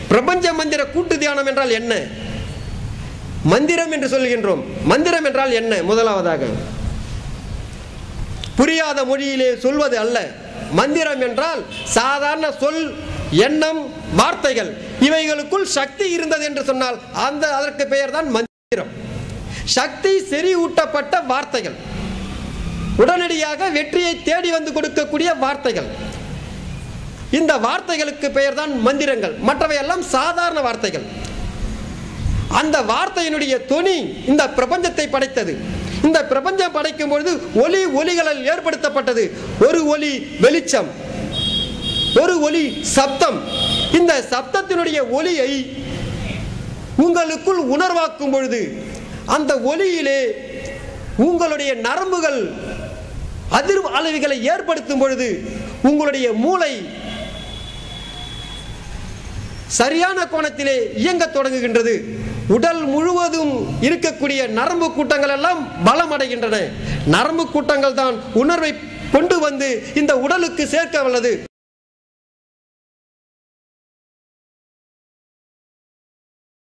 பிரபஞ்ச மந்திர கூட்டு தியானம் என்றால் என்ன மந்திரம் என்று சொல்கின்றோம் மந்திரம் என்றால் என்ன முதலாவதாக புரியாத மொழியிலே சொல்வது அல்ல மந்திரம் என்றால் சாதாரண சொல் எண்ணம் வார்த்தைகள் இவைகளுக்குள் சக்தி இருந்தது என்று சொன்னால் அந்த அதற்கு பெயர் தான் மந்திரம் சக்தி செறிவூட்டப்பட்ட வார்த்தைகள் உடனடியாக வெற்றியை தேடி வந்து கொடுக்கக்கூடிய வார்த்தைகள் இந்த வார்த்தைகளுக்கு பெயர் தான் மந்திரங்கள் மற்றவை எல்லாம் சாதாரண வார்த்தைகள் அந்த வார்த்தையினுடைய தொனி இந்த பிரபஞ்சத்தை படைத்தது இந்த பிரபஞ்சம் படைக்கும் பொழுது ஒலி ஒலிகளால் ஏற்படுத்தப்பட்டது ஒரு ஒலி வெளிச்சம் ஒரு ஒலி சப்தம் இந்த சப்தத்தினுடைய ஒலியை உங்களுக்குள் உணர்வாக்கும் பொழுது அந்த ஒலியிலே உங்களுடைய நரம்புகள் அதிர்வு அளவுகளை ஏற்படுத்தும் பொழுது உங்களுடைய மூளை சரியான கோணத்திலே இயங்கத் தொடங்குகின்றது உடல் முழுவதும் இருக்கக்கூடிய நரம்பு கூட்டங்கள் எல்லாம் பலமடைகின்றன நரம்பு கூட்டங்கள் தான் உணர்வை கொண்டு வந்து இந்த உடலுக்கு சேர்க்க வல்லது